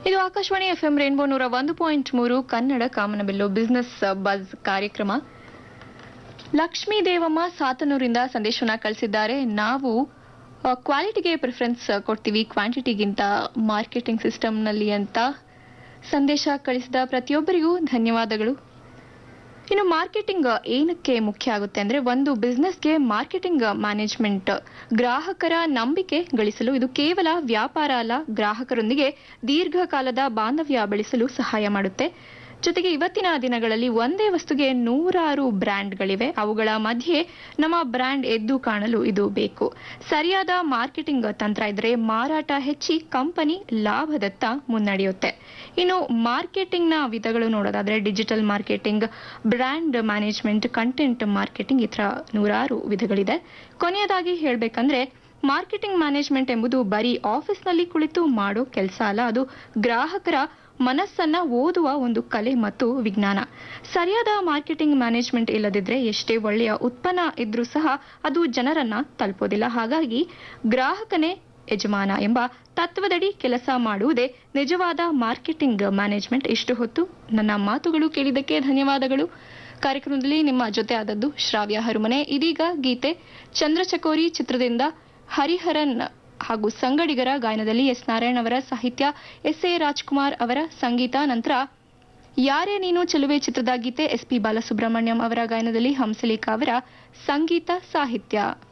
ಇದು Akashvani F M rainbow ನೂರ ಒಂದು ಪಾಯಿಂಟ್ ಮೂರು ಕನ್ನಡ ಕಾಮನಬಿಲ್ಲು ಬಿಸ್ನೆಸ್ ಬಜ್ ಕಾರ್ಯಕ್ರಮ ಲಕ್ಷ್ಮೀ ದೇವಮ್ಮ ಸಾತನೂರಿಂದ ಸಂದೇಶವನ್ನ ಕಳಿಸಿದ್ದಾರೆ ನಾವು ಆ, ಕ್ವಾಲಿಟಿಗೆ ಪ್ರಿಫರೆನ್ಸ್ ಕೊಡ್ತೀವಿ ಕ್ವಾಂಟಿಟಿಗಿಂತ ಮಾರ್ಕೆಟಿಂಗ್ ಸಿಸ್ಟಮ್ನಲ್ಲಿ ಅಂತ ಸಂದೇಶ ಕಳಿಸಿದ ಪ್ರತಿಯೊಬ್ಬರಿಗೂ ಧನ್ಯವಾದಗಳು ಇನ್ನು ಮಾರ್ಕೆಟಿಂಗ್ ಏನಕ್ಕೆ ಮುಖ್ಯ ಆಗುತ್ತೆ ಅಂದ್ರೆ ಒಂದು ಬಿಸ್ನೆಸ್ಗೆ ಮಾರ್ಕೆಟಿಂಗ್ ಮ್ಯಾನೇಜ್ಮೆಂಟ್ ಗ್ರಾಹಕರ ನಂಬಿಕೆ ಗಳಿಸಲು ಇದು ಕೇವಲ ವ್ಯಾಪಾರ ಅಲ್ಲ ಗ್ರಾಹಕರೊಂದಿಗೆ ದೀರ್ಘಕಾಲದ ಬಾಂಧವ್ಯ ಬೆಳೆಸಲು ಸಹಾಯ ಮಾಡುತ್ತೆ ಜೊತೆಗೆ ಇವತ್ತಿನ ದಿನಗಳಲ್ಲಿ ಒಂದೇ ವಸ್ತುಗೆ ನೂರಾರು ಬ್ರ್ಯಾಂಡ್ಗಳಿವೆ ಅವುಗಳ ಮಧ್ಯೆ ನಮ್ಮ ಬ್ರ್ಯಾಂಡ್ ಎದ್ದು ಕಾಣಲು ಇದು ಬೇಕು ಸರಿಯಾದ ಮಾರ್ಕೆಟಿಂಗ್ ತಂತ್ರ ಇದ್ರೆ ಮಾರಾಟ ಹೆಚ್ಚಿ ಕಂಪನಿ ಲಾಭದತ್ತ ಮುನ್ನಡೆಯುತ್ತೆ ಇನ್ನು ಮಾರ್ಕೆಟಿಂಗ್ನ ವಿಧಗಳು ನೋಡೋದಾದ್ರೆ digital marketing brand management content marketing ಈ ಥರ ನೂರಾರು ವಿಧಗಳಿದೆ ಕೊನೆಯದಾಗಿ ಹೇಳಬೇಕಂದ್ರೆ ಮಾರ್ಕೆಟಿಂಗ್ ಮ್ಯಾನೇಜ್ಮೆಂಟ್ ಎಂಬುದು ಬರೀ ಆಫೀಸ್ನಲ್ಲಿ ಕುಳಿತು ಮಾಡೋ ಕೆಲಸ ಅಲ್ಲ ಅದು ಗ್ರಾಹಕರ ಮನಸ್ಸನ್ನ ಓದುವ ಒಂದು ಕಲೆ ಮತ್ತು ವಿಜ್ಞಾನ ಸರಿಯಾದ ಮಾರ್ಕೆಟಿಂಗ್ ಮ್ಯಾನೇಜ್ಮೆಂಟ್ ಇಲ್ಲದಿದ್ರೆ ಎಷ್ಟೇ ಒಳ್ಳೆಯ ಉತ್ಪನ್ನ ಇದ್ರೂ ಸಹ ಅದು ಜನರನ್ನ ತಲುಪೋದಿಲ್ಲ ಹಾಗಾಗಿ ಗ್ರಾಹಕನೇ ಯಜಮಾನ ಎಂಬ ತತ್ವದಡಿ ಕೆಲಸ ಮಾಡುವುದೇ ನಿಜವಾದ ಮಾರ್ಕೆಟಿಂಗ್ ಮ್ಯಾನೇಜ್ಮೆಂಟ್ ಇಷ್ಟು ಹೊತ್ತು ನನ್ನ ಮಾತುಗಳು ಕೇಳಿದ್ದಕ್ಕೆ ಧನ್ಯವಾದಗಳು ಕಾರ್ಯಕ್ರಮದಲ್ಲಿ ನಿಮ್ಮ ಜೊತೆ ಆದದ್ದು ಶ್ರಾವ್ಯ ಹರುಮನೆ ಇದೀಗ ಗೀತೆ ಚಂದ್ರಚಕೋರಿ ಚಿತ್ರದಿಂದ ಹರಿಹರನ್ ಹಾಗೂ ಸಂಗಡಿಗರ ಗಾಯನದಲ್ಲಿ ಎಸ್ ನಾರಾಯಣ್ ಅವರ ಸಾಹಿತ್ಯ ಎಸ್ ಎ ರಾಜ್ಕುಮಾರ್ ಅವರ ಸಂಗೀತ ನಂತರ ಯಾರೇ ನೀನು ಚೆಲುವೆ ಚಿತ್ರದ ಗೀತೆ ಎಸ್ ಪಿ ಬಾಲಸುಬ್ರಹ್ಮಣ್ಯಂ ಅವರ ಗಾಯನದಲ್ಲಿ ಹಂಸಲೇಖ ಅವರ ಸಂಗೀತ ಸಾಹಿತ್ಯ